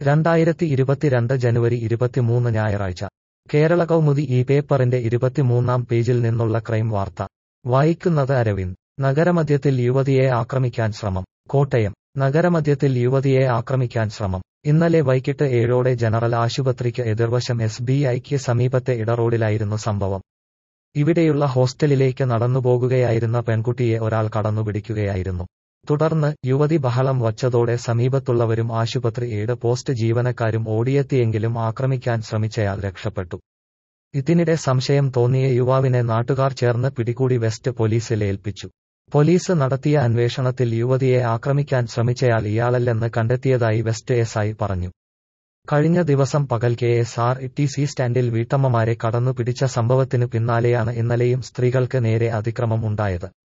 രണ്ടായിരത്തി ഇരുപത്തിരണ്ട് ജനുവരി ഇരുപത്തിമൂന്ന് ഞായറാഴ്ച കേരള കൗമുദി ഈ പേപ്പറിന്റെ ഇരുപത്തിമൂന്നാം പേജിൽ നിന്നുള്ള ക്രൈം വാർത്ത വായിക്കുന്നത് അരവിന്ദ് നഗരമധ്യത്തിൽ യുവതിയെ ആക്രമിക്കാൻ ശ്രമം കോട്ടയം നഗരമധ്യത്തിൽ യുവതിയെ ആക്രമിക്കാൻ ശ്രമം ഇന്നലെ വൈകിട്ട് ഏഴോടെ ജനറൽ ആശുപത്രിക്ക് എതിർവശം എസ് ബി ഐക്ക് സമീപത്തെ ഇടറോഡിലായിരുന്നു സംഭവം ഇവിടെയുള്ള ഹോസ്റ്റലിലേക്ക് നടന്നുപോകുകയായിരുന്ന പെൺകുട്ടിയെ ഒരാൾ കടന്നുപിടിക്കുകയായിരുന്നു തുടർന്ന് യുവതി ബഹളം വച്ചതോടെ സമീപത്തുള്ളവരും ആശുപത്രി എയ്ഡ് പോസ്റ്റ് ജീവനക്കാരും ഓടിയെത്തിയെങ്കിലും ആക്രമിക്കാൻ ശ്രമിച്ചയാൾ രക്ഷപ്പെട്ടു ഇതിനിടെ സംശയം തോന്നിയ യുവാവിനെ നാട്ടുകാർ ചേർന്ന് പിടികൂടി വെസ്റ്റ് പോലീസിൽ ഏൽപ്പിച്ചു പോലീസ് നടത്തിയ അന്വേഷണത്തിൽ യുവതിയെ ആക്രമിക്കാൻ ശ്രമിച്ചയാൾ ഇയാളല്ലെന്ന് കണ്ടെത്തിയതായി വെസ്റ്റ് എസ് ഐ പറഞ്ഞു കഴിഞ്ഞ ദിവസം പകൽ K S R T C സ്റ്റാൻഡിൽ വീട്ടമ്മമാരെ കടന്നു പിടിച്ച സംഭവത്തിനു പിന്നാലെയാണ് ഇന്നലെയും സ്ത്രീകൾക്ക് നേരെ അതിക്രമം ഉണ്ടായത്